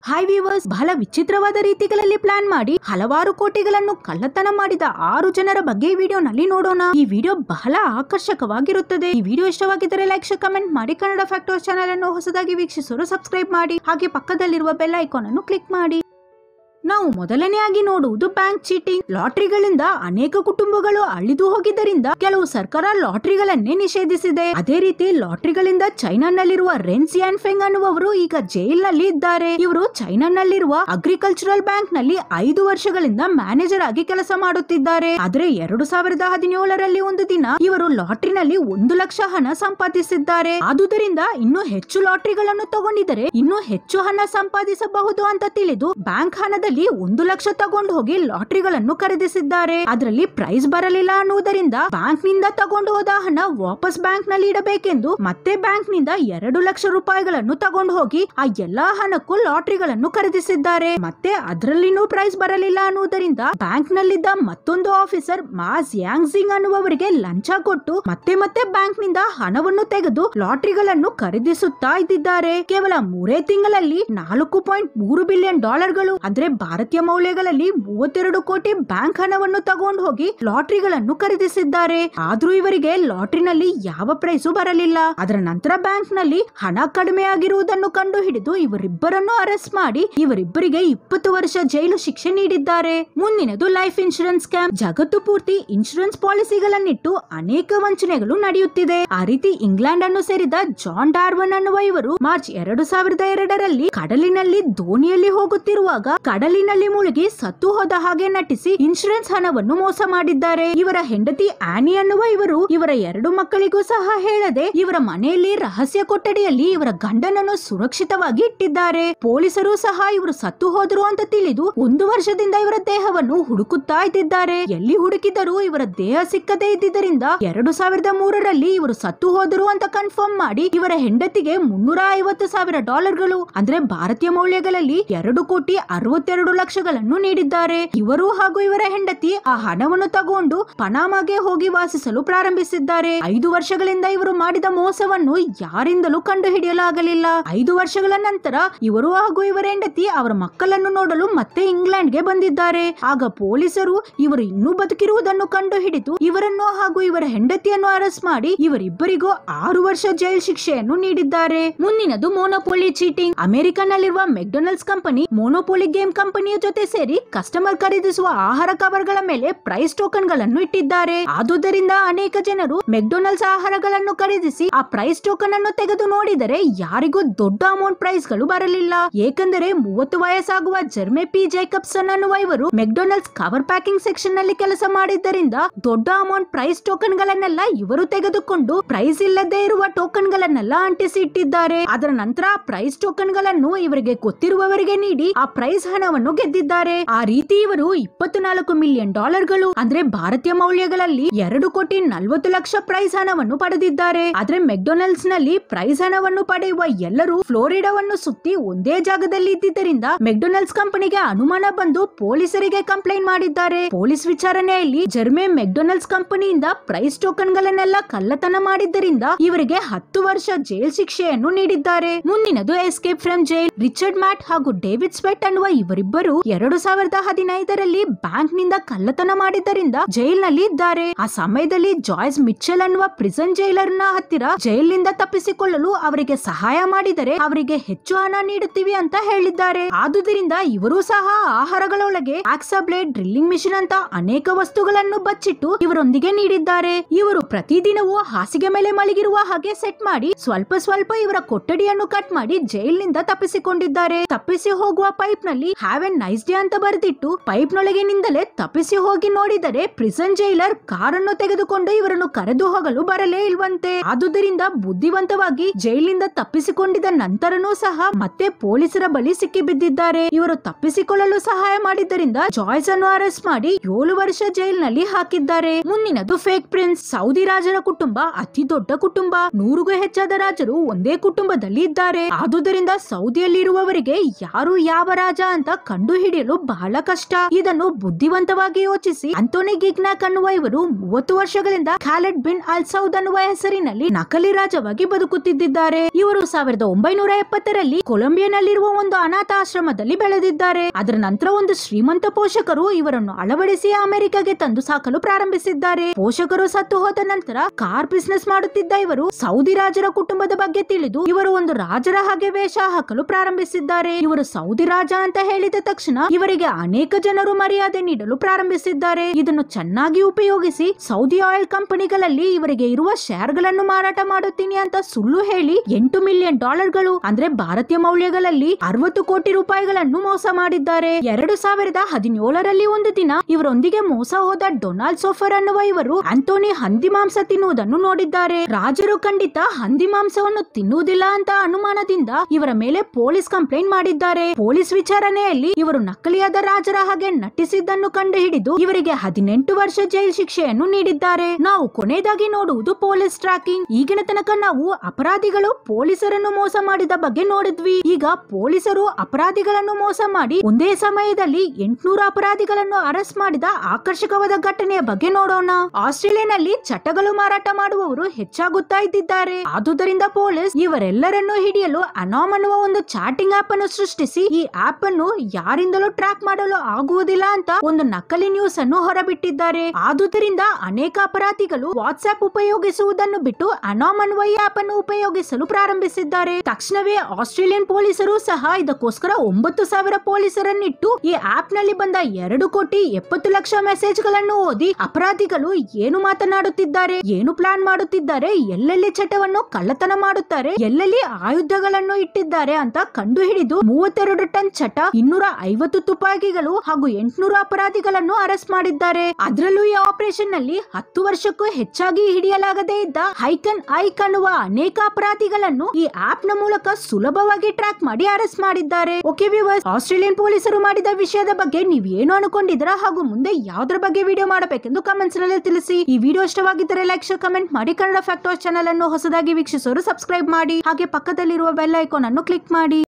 hi viewers ಬಹಳ ವಿಚಿತ್ರವಾದ ರೀತಿಗಳಲ್ಲಿ ಪ್ಲಾನ್ ಮಾಡಿ ಹಲವಾರು ಕೋಟಿಗಳನ್ನು ಕಳ್ಳತನ ಮಾಡಿದ ಆರು ಜನರ ಬಗ್ಗೆ ಈ ವಿಡಿಯೋನಲ್ಲಿ ನೋಡೋಣ ಈ ವಿಡಿಯೋ ಬಹಳ ಆಕರ್ಷಕವಾಗಿರುತ್ತದೆ ಈ ವಿಡಿಯೋ ಇಷ್ಟವಾಗಿದ್ದರೆ ಲೈಕ್ ಕಮೆಂಟ್ ಮಾಡಿ ಕನ್ನಡ ಫ್ಯಾಕ್ಟರ್ಸ್ ಚಾನೆಲ್ ಅನ್ನು ಹೊಸದಾಗಿ ವೀಕ್ಷಿಸಲು ಸಬ್ಸ್ಕ್ರೈಬ್ ಮಾಡಿ ಹಾಗೆ ಪಕ್ಕದಲ್ಲಿರುವ ಬೆಲ್ ಐಕಾನ್ ಅನ್ನು ಕ್ಲಿಕ್ ಮಾಡಿ ನಾವು ಮೊದಲನೆಯಾಗಿ ನೋಡುವುದು ಬ್ಯಾಂಕ್ ಚೀಟಿಂಗ್ ಲಾಟರಿಗಳಿಂದ ಅನೇಕ ಕುಟುಂಬಗಳು ಅಳಿದು ಹೋಗಿದ್ದರಿಂದ ಕೆಲವು ಸರ್ಕಾರ ಲಾಟರಿಗಳನ್ನೇ ನಿಷೇಧಿಸಿದೆ ಅದೇ ರೀತಿ ಲಾಟರಿಗಳಿಂದ ಚೈನಾನಲ್ಲಿರುವ ರೆನ್ ಸಿಯಾನ್ ಫೆಂಗ್ ಅನ್ನುವರು ಈಗ ಜೈಲಿನಲ್ಲಿ ಇದ್ದಾರೆ ಇವರು ಚೈನಾನಲ್ಲಿರುವ ಅಗ್ರಿಕಲ್ಚರಲ್ ಬ್ಯಾಂಕ್ ನಲ್ಲಿ ಐದು ವರ್ಷಗಳಿಂದ ಮ್ಯಾನೇಜರ್ ಆಗಿ ಕೆಲಸ ಮಾಡುತ್ತಿದ್ದಾರೆ ಆದ್ರೆ ಎರಡು ಸಾವಿರದ ಹದಿನೇಳರಲ್ಲಿ ಒಂದು ದಿನ ಇವರು ಲಾಟರಿನಲ್ಲಿ ಒಂದು ಲಕ್ಷ ಹಣ ಸಂಪಾದಿಸಿದ್ದಾರೆ ಆದುದರಿಂದ ಇನ್ನೂ ಹೆಚ್ಚು ಲಾಟರಿಗಳನ್ನು ತಗೊಂಡಿದ್ದರೆ ಇನ್ನೂ ಹೆಚ್ಚು ಹಣ ಸಂಪಾದಿಸಬಹುದು ಅಂತ ತಿಳಿದು ಬ್ಯಾಂಕ್ ಹಣದಲ್ಲಿ ಒಂದು ಲಕ್ಷ ತಗೊಂಡು ಹೋಗಿ ಲಾಟರಿಗಳನ್ನು ಖರೀದಿಸಿದ್ದಾರೆ ಅದರಲ್ಲಿ ಪ್ರೈಸ್ ಬರಲಿಲ್ಲ ಅನ್ನುವುದರಿಂದ ಬ್ಯಾಂಕ್ ನಿಂದ ತಗೊಂಡು ಹೋದ ಹಣ ವಾಪಸ್ ಬ್ಯಾಂಕ್ ನಲ್ಲಿ ಇಡಬೇಕೆಂದು ಮತ್ತೆ ಬ್ಯಾಂಕ್ ನಿಂದ ಎರಡು ಲಕ್ಷ ರೂಪಾಯಿಗಳನ್ನು ತಗೊಂಡು ಹೋಗಿ ಆ ಎಲ್ಲಾ ಹಣಕ್ಕೂ ಲಾಟರಿಗಳನ್ನು ಖರೀದಿಸಿದ್ದಾರೆ ಮತ್ತೆ ಅದರಲ್ಲಿನೂ ಪ್ರೈಸ್ ಬರಲಿಲ್ಲ ಅನ್ನುವುದರಿಂದ ಬ್ಯಾಂಕ್ ನಲ್ಲಿದ್ದ ಮತ್ತೊಂದು ಆಫೀಸರ್ ಮಾಸ್ ಯಾಂಗ್ ಸಿಂಗ್ ಅನ್ನುವವರಿಗೆ ಲಂಚ ಕೊಟ್ಟು ಮತ್ತೆ ಮತ್ತೆ ಬ್ಯಾಂಕ್ ನಿಂದ ಹಣವನ್ನು ತೆಗೆದು ಲಾಟರಿಗಳನ್ನು ಖರೀದಿಸುತ್ತಾ ಇದ್ದಿದ್ದಾರೆ ಕೇವಲ ಮೂರೇ ತಿಂಗಳಲ್ಲಿ ನಾಲ್ಕು ಪಾಯಿಂಟ್ ಮೂರು ಬಿಲಿಯನ್ ಡಾಲರ್ಗಳು ಅಂದ್ರೆ ಭಾರತೀಯ ಮೌಲ್ಯಗಳಲ್ಲಿ ಮೂವತ್ತೆರಡು ಕೋಟಿ ಬ್ಯಾಂಕ್ ಹಣವನ್ನು ತಗೊಂಡು ಹೋಗಿ ಲಾಟರಿಗಳನ್ನು ಖರೀದಿಸಿದ್ದಾರೆ ಆದ್ರೂ ಇವರಿಗೆ ಲಾಟರಿನಲ್ಲಿ ಯಾವ ಪ್ರೈಸು ಬರಲಿಲ್ಲ ಅದರ ನಂತರ ಬ್ಯಾಂಕ್ ನಲ್ಲಿ ಹಣ ಕಡಿಮೆ ಆಗಿರುವುದನ್ನು ಕಂಡು ಹಿಡಿದು ಇವರಿಬ್ಬರನ್ನು ಅರೆಸ್ಟ್ ಮಾಡಿ ಇವರಿಬ್ಬರಿಗೆ ಇಪ್ಪತ್ತು ವರ್ಷ ಜೈಲು ಶಿಕ್ಷೆ ನೀಡಿದ್ದಾರೆ ಮುಂದಿನದು ಲೈಫ್ ಇನ್ಶೂರೆನ್ಸ್ ಸ್ಕ್ಯಾಮ್ ಜಗತ್ತು ಪೂರ್ತಿ ಇನ್ಶೂರೆನ್ಸ್ ಪಾಲಿಸಿಗಳನ್ನಿಟ್ಟು ಅನೇಕ ವಂಚನೆಗಳು ನಡೆಯುತ್ತಿದೆ ಆ ರೀತಿ ಇಂಗ್ಲೆಂಡ್ ಅನ್ನು ಸೇರಿದ ಜಾನ್ ಡಾರ್ವನ್ ಅನ್ನುವ ಇವರು ಮಾರ್ಚ್ ಎರಡು ಸಾವಿರದ ಎರಡರಲ್ಲಿ ಕಡಲಿನಲ್ಲಿ ದೋಣಿಯಲ್ಲಿ ಹೋಗುತ್ತಿರುವಾಗ ಕಡಲಿನಲ್ಲಿ ಮುಳುಗಿ ಸತ್ತು ಹೋದ ಹಾಗೆ ನಟಿಸಿ ಇನ್ಶೂರೆನ್ಸ್ ಹಣವನ್ನು ಮೋಸ ಮಾಡಿದ್ದಾರೆ ಇವರ ಹೆಂಡತಿ ಆನಿ ಅನ್ನುವ ಇವರು ಇವರ ಎರಡು ಮಕ್ಕಳಿಗೂ ಸಹ ಹೇಳದೆ ಇವರ ಮನೆಯಲ್ಲಿ ರಹಸ್ಯ ಕೊಠಡಿಯಲ್ಲಿ ಇವರ ಗಂಡನನ್ನು ಸುರಕ್ಷಿತವಾಗಿ ಇಟ್ಟಿದ್ದಾರೆ ಪೊಲೀಸರು ಸಹ ಇವರು ಸತ್ತು ಹೋದ್ರು ಅಂತ ತಿಳಿದು ಒಂದು ವರ್ಷದಿಂದ ಇವರ ದೇಹವನ್ನು ಹುಡುಕುತ್ತಾ ಇದ್ದಿದ್ದಾರೆ ಎಲ್ಲಿ ಹುಡುಕಿದರೂ ಇವರ ದೇಹ ಸಿಕ್ಕದೇ ಇದ್ದಿದ್ದರಿಂದ ಎರಡು ಸಾವಿರದ ಮೂರರಲ್ಲಿ ಇವರು ಸತ್ತು ಹೋದರು ಅಂತ ಕನ್ಫರ್ಮ್ ಮಾಡಿ ಇವರ ಹೆಂಡತಿಗೆ ಮುನ್ನೂರ ಐವತ್ತು ಸಾವಿರ ಡಾಲರ್ಗಳು ಅಂದ್ರೆ ಭಾರತೀಯ ಮೌಲ್ಯಗಳಲ್ಲಿ ಎರಡು ಕೋಟಿ ಅರವತ್ತೆರಡು ಲಕ್ಷಗಳನ್ನು ನೀಡಿದ್ದಾರೆ ಇವರು ಹಾಗೂ ಇವರ ಹೆಂಡತಿ ಆ ಹಣವನ್ನು ತಗೊಂಡು ಪನಾಮಾಗೆ ಹೋಗಿ ವಾಸಿಸಲು ಪ್ರಾರಂಭಿಸಿದ್ದಾರೆ ಐದು ವರ್ಷಗಳಿಂದ ಇವರು ಮಾಡಿದ ಮೋಸವನ್ನು ಯಾರಿಂದಲೂ ಕಂಡು ಹಿಡಿಯಲಾಗಲಿಲ್ಲ ಐದು ವರ್ಷಗಳ ನಂತರ ಇವರು ಹಾಗೂ ಇವರ ಹೆಂಡತಿ ಅವರ ಮಕ್ಕಳನ್ನು ನೋಡಲು ಮತ್ತೆ ಇಂಗ್ಲೆಂಡ್ಗೆ ಬಂದಿದ್ದಾರೆ ಆಗ ಪೊಲೀಸರು ಇವರು ಇನ್ನೂ ಬದುಕಿರುವುದನ್ನು ಕಂಡು ಹಿಡಿದು ಇವರನ್ನು ಹಾಗೂ ಇವರ ಹೆಂಡತಿಯನ್ನು ಅರೆಸ್ಟ್ ಮಾಡಿ ಇವರಿಬ್ಬರಿಗೂ ಆರು ವರ್ಷ ಜೈಲ್ ಶಿಕ್ಷೆಯನ್ನು ನೀಡಿದ್ದಾರೆ ಮುಂದಿನದು ಮೋನೋಪೋಲಿ ಚೀಟಿಂಗ್ ಅಮೆರಿಕನ್ನಲ್ಲಿರುವ ಮೆಕ್ಡೊನಾಲ್ಡ್ಸ್ ಕಂಪನಿ ಮೋನೋಪೋಲಿ ಗೇಮ್ ಕಂಪನಿಯ ಜೊತೆ ಸೇರಿ ಕಸ್ಟಮರ್ ಖರೀದಿಸುವ ಆಹಾರ ಕವರ್ಗಳ ಮೇಲೆ ಪ್ರೈಸ್ ಟೋಕನ್ ಗಳನ್ನು ಇಟ್ಟಿದ್ದಾರೆ ಆದುದರಿಂದ ಅನೇಕ ಜನರು ಮೆಕ್ಡೊನಾಲ್ಡ್ಸ್ ಆಹಾರಗಳನ್ನು ಖರೀದಿಸಿ ಆ ಪ್ರೈಸ್ ಟೋಕನ್ ಅನ್ನು ತೆಗೆದು ನೋಡಿದರೆ ಯಾರಿಗೂ ದೊಡ್ಡ ಅಮೌಂಟ್ ಪ್ರೈಸ್ ಗಳು ಬರಲಿಲ್ಲ ಏಕೆಂದರೆ ಮೂವತ್ತು ವಯಸ್ಸಾಗುವ ಜರ್ಮೆ ಪಿ ಜೈಕಬ್ಸನ್ ಅನ್ನುವ ಇವರು ಮೆಕ್ಡೊನಾಲ್ಡ್ಸ್ ಕವರ್ ಪ್ಯಾಕಿಂಗ್ ಸೆಕ್ಷನ್ ನಲ್ಲಿ ಕೆಲಸ ಮಾಡಿದ್ದರಿಂದ ದೊಡ್ಡ ಅಮೌಂಟ್ ಪ್ರೈಸ್ ಟೋಕನ್ ಗಳನ್ನೆಲ್ಲ ಇವರು ತೆಗೆದುಕೊಂಡು ಪ್ರೈಸ್ ಇಲ್ಲದೆ ಇರುವ ಟೋಕನ್ ಗಳನ್ನೆಲ್ಲ ಅಂಟಿಸಿ ಇಟ್ಟಿದ್ದಾರೆ ಅದರ ನಂತರ ಆ ಪ್ರೈಸ್ ಟೋಕನ್ ಗಳನ್ನು ಇವರಿಗೆ ಗೊತ್ತಿರುವವರಿಗೆ ನೀಡಿ ಆ ಪ್ರೈಸ್ ಹಣವನ್ನು ಗೆದ್ದಿದ್ದಾರೆ ಆ ರೀತಿ ಇವರು ಇಪ್ಪತ್ತು ನಾಲ್ಕು ಮಿಲಿಯನ್ ಡಾಲರ್ಗಳು ಅಂದ್ರೆ ಭಾರತೀಯ ಮೌಲ್ಯಗಳಲ್ಲಿ ಎರಡು ಕೋಟಿ ನಲವತ್ತು ಲಕ್ಷ ಪ್ರೈಸ್ ಹಣವನ್ನು ಪಡೆದಿದ್ದಾರೆ ಆದ್ರೆ ಮೆಕ್ಡೊನಾಲ್ಡ್ಸ್ ನಲ್ಲಿ ಪ್ರೈಸ್ ಹಣವನ್ನು ಪಡೆಯುವ ಎಲ್ಲರೂ ಫ್ಲೋರಿಡಾವನ್ನು ಸುತ್ತಿ ಒಂದೇ ಜಾಗದಲ್ಲಿ ಇದ್ದಿದ್ದರಿಂದ ಮೆಕ್ಡೊನಾಲ್ಡ್ಸ್ ಕಂಪನಿಗೆ ಅನುಮಾನ ಬಂದು ಪೊಲೀಸರಿಗೆ ಕಂಪ್ಲೇಂಟ್ ಮಾಡಿದ್ದಾರೆ ಪೊಲೀಸ್ ವಿಚಾರಣೆಯಲ್ಲಿ ಜರ್ಮೆ ಮೆಕ್ಡೊನಾಲ್ಡ್ಸ್ ಕಂಪನಿಯಿಂದ ಪ್ರೈಸ್ ಟೋಕನ್ ಗಳನ್ನೆಲ್ಲ ಕಳ್ಳತನ ಮಾಡಿದ್ದರಿಂದ ಇವರಿಗೆ ಹತ್ತು ವರ್ಷ ಜೈಲ್ ಶಿಕ್ಷೆಯನ್ನು ನೀಡಿದ್ದಾರೆ ಮುಂದಿನದು escape from jail Richard Matt ಹಾಗೂ ಡೇವಿಡ್ ಸ್ವೆಟ್ ಅನ್ನುವ ಇವರಿಬ್ಬರು ಎರಡು ಸಾವಿರದ ಹದಿನೈದರಲ್ಲಿ ಬ್ಯಾಂಕ್ ನಿಂದ ಕಳ್ಳತನ ಮಾಡಿದ್ದರಿಂದ ಜೈಲ್ನಲ್ಲಿ ಇದ್ದಾರೆ ಆ ಸಮಯದಲ್ಲಿ ಜಾಯ್ಸ್ ಮಿಚ್ಚೆಲ್ ಅನ್ನುವ ಪ್ರಿಸನ್ ಜೈಲರ್ ನ ಹತ್ತಿರ ಜೈಲಿನಿಂದ ತಪ್ಪಿಸಿಕೊಳ್ಳಲು ಅವರಿಗೆ ಸಹಾಯ ಮಾಡಿದರೆ ಅವರಿಗೆ ಹೆಚ್ಚು ಹಣ ನೀಡುತ್ತೀವಿ ಅಂತ ಹೇಳಿದ್ದಾರೆ ಆದುದರಿಂದ ಇವರು ಸಹ ಆಹಾರಗಳೊಳಗೆ ಆಕ್ಸಾ ಬ್ಲೇಡ್ ಡ್ರಿಲ್ಲಿಂಗ್ ಮಿಷಿನ್ ಅಂತ ಅನೇಕ ವಸ್ತುಗಳನ್ನು ಬಚ್ಚಿಟ್ಟು ಇವರೊಂದಿಗೆ ನೀಡಿದ್ದಾರೆ ಇವರು ಪ್ರತಿದಿನವೂ ಹಾಸಿಗೆ ಮೇಲೆ ಮಲಗಿರುವ ಹಾಗೆ ಸೆಟ್ ಮಾಡಿ ಸ್ವಲ್ಪ ಸ್ವಲ್ಪ ಇವರ ಕೊಠಡಿಯನ್ನು ಕಟ್ ಮಾಡಿ ಜೈಲಿನಿಂದ ತಪ್ಪಿಸಿಕೊಂಡಿದ್ದಾರೆ ತಪ್ಪಿಸಿ ಹೋಗುವ ಪೈಪ್ ನಲ್ಲಿ ಹ್ಯಾವ್ ಎನ್ ನೈಸ್ ಡೇ ಅಂತ ಬರೆದಿಟ್ಟು ಪೈಪ್ ನೊಳಗಿನಿಂದಲೇ ತಪ್ಪಿಸಿ ಹೋಗಿ ನೋಡಿದರೆ ಪ್ರಿಸನ್ ಜೈಲರ್ ಕಾರನ್ನು ತೆಗೆದುಕೊಂಡು ಇವರನ್ನು ಕರೆದು ಹೋಗಲು ಬರಲೇ ಇಲ್ವಂತೆ ಆದುದರಿಂದ ಬುದ್ಧಿವಂತವಾಗಿ ಜೈಲಿನಿಂದ ತಪ್ಪಿಸಿಕೊಂಡಿದ ನಂತರನೂ ಸಹ ಮತ್ತೆ ಪೊಲೀಸರ ಬಳಿ ಸಿಕ್ಕಿ ಬಿದ್ದಿದ್ದಾರೆ ಇವರು ತಪ್ಪಿಸಿಕೊಳ್ಳಲು ಸಹಾಯ ಮಾಡಿದ್ದರಿಂದ ಜಾಯ್ಸ್ ಅನ್ನು ಅರೆಸ್ಟ್ ಮಾಡಿ ಏಳು ವರ್ಷ ಜೈಲಿನಲ್ಲಿ ಹಾಕಿದ್ದಾರೆ ಮುಂದಿನದು ಫೇಕ್ ಪ್ರಿನ್ಸ್ ಸೌದಿ ರಾಜರ ಕುಟುಂಬ ಅತಿ ದೊಡ್ಡ ಕುಟುಂಬ ನೂರಿಗೂ ಹೆಚ್ಚಾದ ರಾಜರು ಒಂದೇ ಕುಟುಂಬದಲ್ಲಿ ಇದ್ದಾರೆ ಆದುದರಿಂದ ಸೌದಿಯಲ್ಲಿರುವವರಿಗೆ ಯಾರು ಯಾವ ರಾಜ ಅಂತ ಕಂಡುಹಿಡಿಯಲು ಬಹಳ ಕಷ್ಟ ಇದನ್ನು ಬುದ್ಧಿವಂತವಾಗಿ ಯೋಚಿಸಿ ಅಂಟೋನಿ ಗಿಗ್ನಾಕ್ ಅನ್ನುವ ಇವರು ಮೂವತ್ತು ವರ್ಷಗಳಿಂದ ಖಾಲೆಡ್ ಬಿನ್ ಅಲ್ ಸೌದ್ ಅನ್ನುವ ಹೆಸರಿನಲ್ಲಿ ನಕಲಿ ರಾಜವಾಗಿ ಬದುಕುತ್ತಿದ್ದಾರೆ ಇವರು ಸಾವಿರದ ಒಂಬೈನೂರ ಎಪ್ಪತ್ತರಲ್ಲಿ ಕೊಲಂಬಿಯಾನಲ್ಲಿರುವ ಒಂದು ಅನಾಥ ಆಶ್ರಮದಲ್ಲಿ ಬೆಳೆದಿದ್ದಾರೆ ಅದರ ನಂತರ ಒಂದು ಶ್ರೀಮಂತ ಪೋಷಕರು ಇವರನ್ನು ಅಳವಡಿಸಿ ಅಮೆರಿಕಾಗೆ ತಂದು ಸಾಕಲು ಪ್ರಾರಂಭಿಸಿದ್ದಾರೆ ಪೋಷಕರು ಸತ್ತು ಹೋದ ನಂತರ ಕಾರ್ ಬಿಸ್ನೆಸ್ ಮಾಡುತ್ತಿದ್ದ ಇವರು ಸೌದಿ ರಾಜರ ಕುಟುಂಬದ ಬಗ್ಗೆ ತಿಳಿದು ಇವರು ಒಂದು ರಾಜರ ಹಾಗೆ ವೇಷ ಹಾಕಲು ಪ್ರಾರಂಭಿಸಿದ್ದಾರೆ ಇವರು ಸೌದಿ ರಾಜ ಅಂತ ಹೇಳಿದ ತಕ್ಷಣ ಇವರಿಗೆ ಅನೇಕ ಜನರು ಮರ್ಯಾದೆ ನೀಡಲು ಪ್ರಾರಂಭಿಸಿದ್ದಾರೆ ಇದನ್ನು ಚೆನ್ನಾಗಿ ಉಪಯೋಗಿಸಿ ಸೌದಿ ಆಯಿಲ್ ಕಂಪನಿಗಳಲ್ಲಿ ಇವರಿಗೆ ಇರುವ ಶೇರ್ ಗಳನ್ನು ಮಾರಾಟ ಮಾಡುತ್ತೀನಿ ಅಂತ ಸುಳ್ಳು ಹೇಳಿ ಎಂಟು ಮಿಲಿಯನ್ ಡಾಲರ್ಗಳು ಅಂದ್ರೆ ಭಾರತೀಯ ಮೌಲ್ಯಗಳಲ್ಲಿ ಅರವತ್ತು ಕೋಟಿ ರೂಪಾಯಿಗಳನ್ನು ಮೋಸ ಮಾಡಿದ್ದಾರೆ ಎರಡು ಸಾವಿರದ ಹದಿನೇಳರಲ್ಲಿ ಒಂದು ದಿನ ಇವರೊಂದಿಗೆ ಮೋಸ ಹೋದ ಡೊನಾಲ್ಡ್ ಸೋಫರ್ ಅನ್ನುವ ಇವರು ಆಂಟೋನಿ ಹಂದಿ ಮಾಂಸ ತಿನ್ನುವುದನ್ನು ನೋಡಿದ್ದಾರೆ ರಾಜರು ಖಂಡಿತ ಹಂದಿ ಮಾಂಸವನ್ನು ತಿನ್ನುವುದಿಲ್ಲ ಅಂತ ಅನುಮಾನದಿಂದ ಇವರ ಮೇಲೆ ಪೊಲೀಸ್ ಕಂಪ್ಲೇಂಟ್ ಮಾಡಿದ್ದಾರೆ ಪೊಲೀಸ್ ವಿಚಾರಣೆಯಲ್ಲಿ ಇವರು ನಕಲಿಯಾದ ರಾಜರ ಹಾಗೆ ನಟಿಸಿದ್ದನ್ನು ಕಂಡು ಹಿಡಿದು ಇವರಿಗೆ ಹದಿನೆಂಟು ವರ್ಷ ಜೈಲ್ ಶಿಕ್ಷೆಯನ್ನು ನೀಡಿದ್ದಾರೆ ನಾವು ಕೊನೆಯದಾಗಿ ನೋಡುವುದು ಪೊಲೀಸ್ ಟ್ರ್ಯಾಕಿಂಗ್ ಈಗಿನ ತನಕ ನಾವು ಅಪರಾಧಿಗಳು ಪೊಲೀಸರನ್ನು ಮೋಸ ಮಾಡಿದ ಬಗ್ಗೆ ನೋಡಿದ್ವಿ ಈಗ ಪೊಲೀಸರು ಅಪರಾಧಿಗಳನ್ನು ಮೋಸ ಮಾಡಿ ಒಂದೇ ಸಮಯದಲ್ಲಿ ಎಂಟ್ನೂರು ಅಪರಾಧಿಗಳನ್ನು ಅರೆಸ್ಟ್ ಮಾಡಿದ ಆಕರ್ಷಕವಾದ ಘಟನೆಯ ಬಗ್ಗೆ ನೋಡೋಣ ಆಸ್ಟ್ರೇಲಿಯಾನಲ್ಲಿ ಚಟಗಳು ಮಾರಾಟ ಮಾಡುವವರು ಹೆಚ್ಚಾಗುತ್ತಾ ಇದ್ದಿದ್ದಾರೆ ಆದುದರಿಂದ ಪೊಲೀಸ್ ಇವರೆಲ್ಲರನ್ನು ಹಿಡಿಯಲು ಅನಾಮ್ ಅನ್ನುವ ಒಂದು ಚಾಟಿಂಗ್ ಆಪ್ ಅನ್ನು ಸೃಷ್ಟಿಸಿ ಈ ಆಪ್ ಅನ್ನು ಯಾರಿಂದಲೂ ಟ್ರ್ಯಾಕ್ ಮಾಡಲು ಆಗುವುದಿಲ್ಲ ಅಂತ ಒಂದು ನಕಲಿ ನ್ಯೂಸ್ ಅನ್ನು ಹೊರಬಿಟ್ಟಿದ್ದಾರೆ ಆದುದರಿಂದ ಅನೇಕ ಅಪರಾಧಿಗಳು ವಾಟ್ಸ್ಆಪ್ ಉಪಯೋಗಿಸುವುದನ್ನು ಬಿಟ್ಟು ಅನಾಮ್ ಅನ್ನುವ ಈ ಆಪ್ ಅನ್ನು ಉಪಯೋಗಿಸಲು ಪ್ರಾರಂಭಿಸಿದ್ದಾರೆ ತಕ್ಷಣವೇ ಆಸ್ಟ್ರೇಲಿಯನ್ ಪೊಲೀಸರು ಸಹ ಇದಕ್ಕೋಸ್ಕರ ಒಂಬತ್ತು ಸಾವಿರ ಪೊಲೀಸರನ್ನಿಟ್ಟು ಈ ಆಪ್ ನಲ್ಲಿ ಬಂದ ಎರಡು ಕೋಟಿ ಎಪ್ಪತ್ತು ಲಕ್ಷ ಮೆಸೇಜ್ ಗಳನ್ನು ಓದಿ ಅಪರಾಧಿಗಳು ಏನು ಮಾತನಾಡುತ್ತಿದ್ದಾರೆ ಏನು ಪ್ಲಾನ್ ಮಾಡುತ್ತಿದ್ದಾರೆ ಎಲ್ಲೆಲ್ಲಿ ಚಟವನ್ನು ಕಳ್ಳತನ ಮಾಡುತ್ತಾರೆ ಎಲ್ಲೆಲ್ಲಿ ಆಯುಧಗಳನ್ನು ಇಟ್ಟಿದ್ದಾರೆ ಅಂತ ಕಂಡು ಹಿಡಿದು ಮೂವತ್ತೆರಡು ಟನ್ ಚಟ ಇನ್ನೂರ ಐವತ್ತು ತುಪಾಕಿಗಳು ಹಾಗೂ ಎಂಟುನೂರು ಅಪರಾಧಿಗಳನ್ನು ಅರೆಸ್ಟ್ ಮಾಡಿದ್ದಾರೆ ಅದರಲ್ಲೂ ಈ ಆಪರೇಷನ್ ನಲ್ಲಿ ಹತ್ತು ವರ್ಷಕ್ಕೂ ಹೆಚ್ಚಾಗಿ ಹಿಡಿಯಲಾಗದೇ ಇದ್ದ ಹೈಕನ್ ಐಕ್ ಅನ್ನುವ ಅನೇಕ ಅಪರಾಧಿಗಳನ್ನು ಈ ಆಪ್ ನ ಮೂಲಕ ಸುಲಭವಾಗಿ ಟ್ರ್ಯಾಕ್ ಮಾಡಿ ಅರೆಸ್ಟ್ ಮಾಡಿದ್ದಾರೆ ಓಕೆ ವ್ಯೂವರ್ಸ್ ಆಸ್ಟ್ರೇಲಿಯನ್ ಪೊಲೀಸರು ಮಾಡಿದ ವಿಷಯದ ಬಗ್ಗೆ ನೀವು ಏನು ಅನ್ಕೊಂಡಿದ್ದೀರಾ ಹಾಗೂ ಮುಂದೆ ಯಾವ್ದ್ರ ಬಗ್ಗೆ ವಿಡಿಯೋ ಮಾಡಬೇಕೆಂದು ಕಮೆಂಟ್ಸ್ ನಲ್ಲಿ ತಿಳಿಸಿ ಈ ವಿಡಿಯೋ ಇಷ್ಟವಾಗಿದ್ದರೆ ಲೈಕ್ ಶೇರ್ ಕಮೆಂಟ್ ಮಾಡಿ ಕನ್ನಡ ಫ್ಯಾಕ್ಟರ್ಸ್ ಚಾನಲ್ ಅನ್ನು ಹೊಸದಾಗಿ ವೀಕ್ಷಿಸೋರು ಸಬ್ಸ್ಕ್ರೈಬ್ ಮಾಡಿ ಹಾಗೆ ಪಕ್ಕದಲ್ಲಿರುವ ಬೆಲ್ ಐಕಾನ್ ಅನ್ನು ಕ್ಲಿಕ್ ಮಾಡಿ